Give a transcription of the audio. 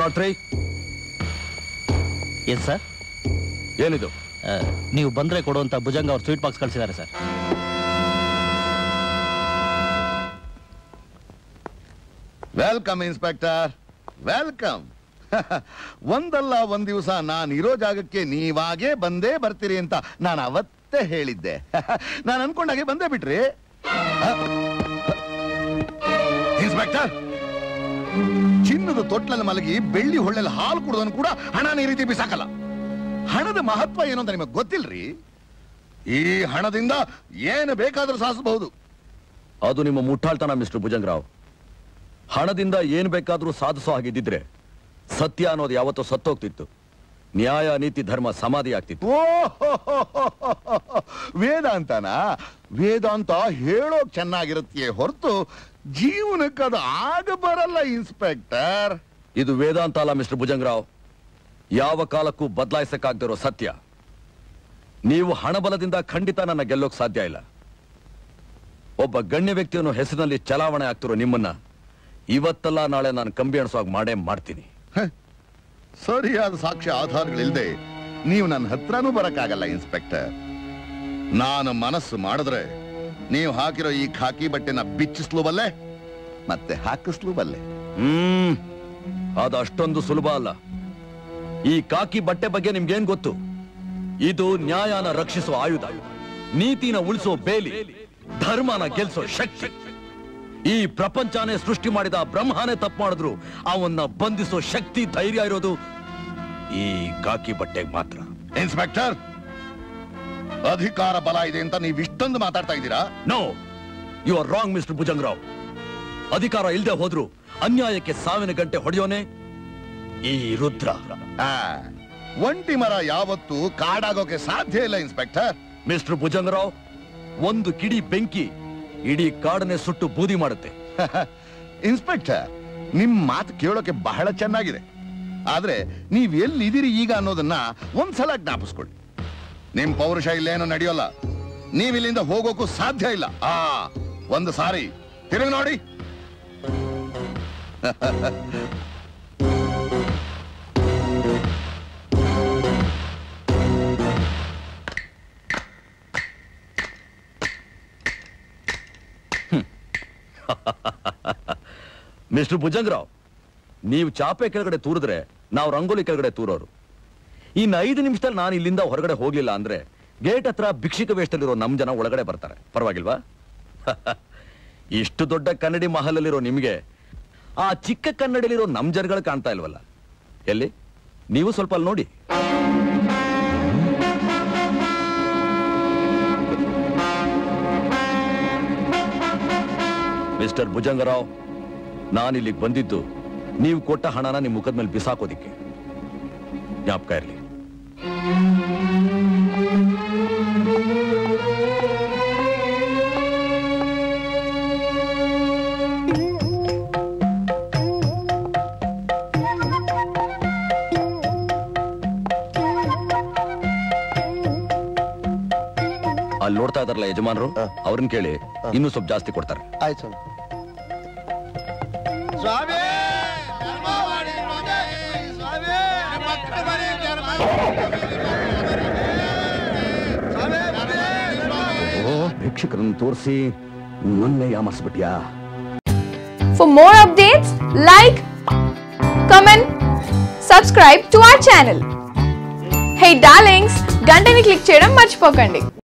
Not three yes sir ಏನಿದು ನೀವು ಬಂದ್ರೆ ಕೊಡುವಂತ ಭುಜಂಗ ಅವ್ರು ಸ್ವೀಟ್ ಬಾಕ್ಸ್ ಕಳಿಸಿದ್ದಾರೆ ಸರ್ ವೆಲ್ಕಮ್ ಇನ್ಸ್ಪೆಕ್ಟರ್ ವೆಲ್ಕಮ್ ಒಂದಲ್ಲ ಒಂದ್ ದಿವಸ ನಾನು ಇರೋ ಜಾಗಕ್ಕೆ ನೀವಾಗೇ ಬಂದೇ ಬರ್ತೀರಿ ಅಂತ ನಾನು ಅವತ್ತೇ ಹೇಳಿದ್ದೆ ನಾನು ಅನ್ಕೊಂಡಾಗೆ ಬಂದೇ ಬಿಟ್ರಿ ಇನ್ಸ್ಪೆಕ್ಟರ್ ಚಿನ್ನದ ತೊಟ್ಲಲ್ಲಿ ಮಲಗಿ ಬೆಳ್ಳಿ ಹೊಳ್ಳೆಲ್ಲಿ ಹಾಲು ಕುಡಿದನು ಕೂಡ ಹಣನ ಈ ರೀತಿ ಬಿಸಾಕಲ್ಲ ಹಣದ ಮಹತ್ವ ಏನು ಅಂತ ನಿಮಗೆ ಗೊತ್ತಿಲ್ರಿ ಈ ಹಣದಿಂದ ಏನು ಬೇಕಾದ್ರೂ ಸಾಧಿಸಬಹುದು ಅದು ನಿಮ್ಮ ಮುಟ್ಟಾಳ್ತನ ಮಿಸ್ಟರ್ ಭುಜಂಗರಾವ್ ಹಣದಿಂದ ಏನ್ ಬೇಕಾದ್ರೂ ಸಾಧಿಸೋ ಹಾಗಿದ್ದಿದ್ರೆ ಸತ್ಯ ಅನ್ನೋದು ಯಾವತ್ತೂ ಸತ್ತೋಗ್ತಿತ್ತು ನ್ಯಾಯ ನೀತಿ ಧರ್ಮ ಸಮಾಧಿ ಆಗ್ತಿತ್ತು ವೇದಾಂತನ ವೇದಾಂತ ಹೇಳೋಕ್ ಚೆನ್ನಾಗಿರುತ್ತೆ ಹೊರತು ಜೀವನಕ್ಕೆ ಅದು ಆಗ ಬರಲ್ಲ ಇನ್ಸ್ಪೆಕ್ಟರ್ ಇದು ವೇದಾಂತ ಅಲ್ಲ ಮಿಸ್ಟರ್ ಭುಜಂಗರಾವ್ ಯಾವ ಕಾಲಕ್ಕೂ ಬದಲಾಯಿಸಕ್ಕಾಗ್ದಿರೋ ಸತ್ಯ ನೀವು ಹಣಬಲದಿಂದ ಖಂಡಿತ ನನ್ನ ಗೆಲ್ಲೋಕ್ ಸಾಧ್ಯ ಇಲ್ಲ ಒಬ್ಬ ಗಣ್ಯ ವ್ಯಕ್ತಿಯನ್ನು ಹೆಸರಿನಲ್ಲಿ ಚಲಾವಣೆ ಆಗ್ತಿರೋ ನಿಮ್ಮನ್ನ ಇವತ್ತಲ್ಲ ನಾಳೆ ನಾನು ಕಂಬಿ ಅಣಿಸುವಾಗ ಮಾಡೇ ಮಾಡ್ತೀನಿ ಸರಿಯಾದ ಸಾಕ್ಷ್ಯ ಆಧಾರಗಳಿಲ್ದೆ ನೀವು ನನ್ನ ಹತ್ರನೂ ಬರಕ್ಕಾಗಲ್ಲ ಇನ್ಸ್ಪೆಕ್ಟರ್ ನಾನು ಮನಸ್ಸು ಮಾಡಿದ್ರೆ ನೀವು ಹಾಕಿರೋ ಈ ಖಾಕಿ ಬಟ್ಟೆನ ಬಿಚ್ಚಿಸ್ಲು ಬಲ್ಲೆ ಮತ್ತೆ ಹಾಕಿಸ್ಲು ಬಲ್ಲೆ ಹ್ಮ್ ಅದು ಅಷ್ಟೊಂದು ಸುಲಭ ಅಲ್ಲ ಈ ಕಾಕಿ ಬಟ್ಟೆ ಬಗ್ಗೆ ನಿಮ್ಗೇನ್ ಗೊತ್ತು ಇದು ನ್ಯಾಯನ ರಕ್ಷಿಸೋ ಆಯುಧ ನೀತಿನ ಉಳಿಸೋ ಬೇಲಿ ಧರ್ಮನ ಗೆಲ್ಸೋ ಶಕ್ತಿ ಈ ಪ್ರಪಂಚನೇ ಸೃಷ್ಟಿ ಮಾಡಿದ ಬ್ರಹ್ಮನೇ ತಪ್ಪು ಮಾಡಿದ್ರು ಅವನ್ನ ಬಂಧಿಸೋ ಶಕ್ತಿ ಧೈರ್ಯ ಇರೋದು ಈ ಕಾಕಿ ಬಟ್ಟೆಗೆ ಮಾತ್ರ ಇನ್ಸ್ಪೆಕ್ಟರ್ ಅಧಿಕಾರ ಬಲ ಇದೆ ಅಂತ ನೀವು ಇಷ್ಟೊಂದು ಮಾತಾಡ್ತಾ ಇದ್ದೀರಾ no you are wrong mister Bhujangarao ಅಧಿಕಾರ ಇಲ್ಲದೆ ಹೋದ್ರು ಅನ್ಯಾಯಕ್ಕೆ ಸಾವಿನ ಗಂಟೆ ಹೊಡೆಯೋನೆ ಈ ರುದ್ರ ಆ, ಒಂಟಿ ಮರ ಯಾವತ್ತೂ ಕಾಡಾಗೋಕೆ ಸಾಧ್ಯ ಇಲ್ಲ ಇನ್ಸ್ಪೆಕ್ಟರ್ ಮಿಸ್ಟರ್ ಭುಜಂಗರಾವ್ ಒಂದು ಕಿಡಿ ಬೆಂಕಿ ಇಡೀ ಕಾಡನ್ನೇ ಸುಟ್ಟು ಬೂದಿ ಮಾಡುತ್ತೆ ಇನ್ಸ್ಪೆಕ್ಟರ್ ನಿಮ್ ಮಾತು ಕೇಳೋಕೆ ಬಹಳ ಚೆನ್ನಾಗಿದೆ ಆದ್ರೆ ನೀವ್ ಎಲ್ಲಿದ್ದೀರಿ ಈಗ ಅನ್ನೋದನ್ನ ಒಂದ್ಸಲ ಜ್ಞಾಪಿಸ್ಕೊಳ್ಳಿ ನಿಮ್ ಪೌರುಷ ಇಲ್ಲೇನು ನಡೆಯೋಲ್ಲ ನೀವ್ ಇಲ್ಲಿಂದ ಹೋಗೋಕ್ಕೂ ಸಾಧ್ಯ ಇಲ್ಲ ಆ ಒಂದು ಸಾರಿ ತಿರುಗಿ ನೋಡಿ ಮಿಸ್ಟರ್ ಭುಜಂಗರಾವ್ ನೀವು ಚಾಪೆ ಕೆಳಗಡೆ ತೂರಿದ್ರೆ ನಾವು ರಂಗೋಲಿ ಕೆಳಗಡೆ ತೂರೋರು ಇನ್ನು ಐದು ನಿಮಿಷದಲ್ಲಿ ನಾನು ಇಲ್ಲಿಂದ ಹೊರಗಡೆ ಹೋಗ್ಲಿಲ್ಲ ಅಂದ್ರೆ ಗೇಟ್ ಹತ್ರ ಭಿಕ್ಷಿಕ ವೇಷದಲ್ಲಿರೋ ನಮ್ ಜನ ಒಳಗಡೆ ಬರ್ತಾರೆ ಪರವಾಗಿಲ್ವಾ ಇಷ್ಟು ದೊಡ್ಡ ಕನ್ನಡಿ ಮಹಲಲ್ಲಿರೋ ನಿಮ್ಗೆ ಆ ಚಿಕ್ಕ ಕನ್ನಡಿಲಿರೋ ನಮ್ ಜನಗಳು ಕಾಣ್ತಾ ಇಲ್ವಲ್ಲ ಎಲ್ಲಿ ನೀವು ಸ್ವಲ್ಪ ಅಲ್ಲಿ ನೋಡಿ ಮಿಸ್ಟರ್ ಭುಜಂಗರಾವ್ ನಾನಿಲ್ಲಿಗೆ ಬಂದಿದ್ದು ನೀವು ಕೊಟ್ಟ ಹಣನ ನಿಮ್ಮ ಮುಖದ ಮೇಲೆ ಬಿಸಾಕೋದಿಕ್ಕೆ ಜ್ಞಾಪಕ ಇರಲಿ ಅಲ್ಲಿ ನೋಡ್ತಾ ಇದಾರಲ್ಲ ಯಜಮಾನರು ಅವ್ರನ್ನ ಕೇಳಿ ಇನ್ನೂ ಸ್ವಲ್ಪ ಜಾಸ್ತಿ ಕೊಡ್ತಾರೆ ಆಯ್ತು ಸ್ವಾಮಿ ಸ್ವಾಮಿ ಧರ್ಮ ಮಾಡಿ ಸ್ವಾಮಿ ನಮ್ಮ ಮಕ್ಕಳ ಮನೆ ಧರ್ಮ ಓ ಭಿಕ್ಷಕರನ್ನು ತೋರಿಸಿ ನನ್ನೇ ಯಾಮರ್ಸ್ಬಿಟ್ಯಾ For more updates, like, comment, subscribe to our channel. Hey darlings, గంటని click చేయడం మర్చిపోకండి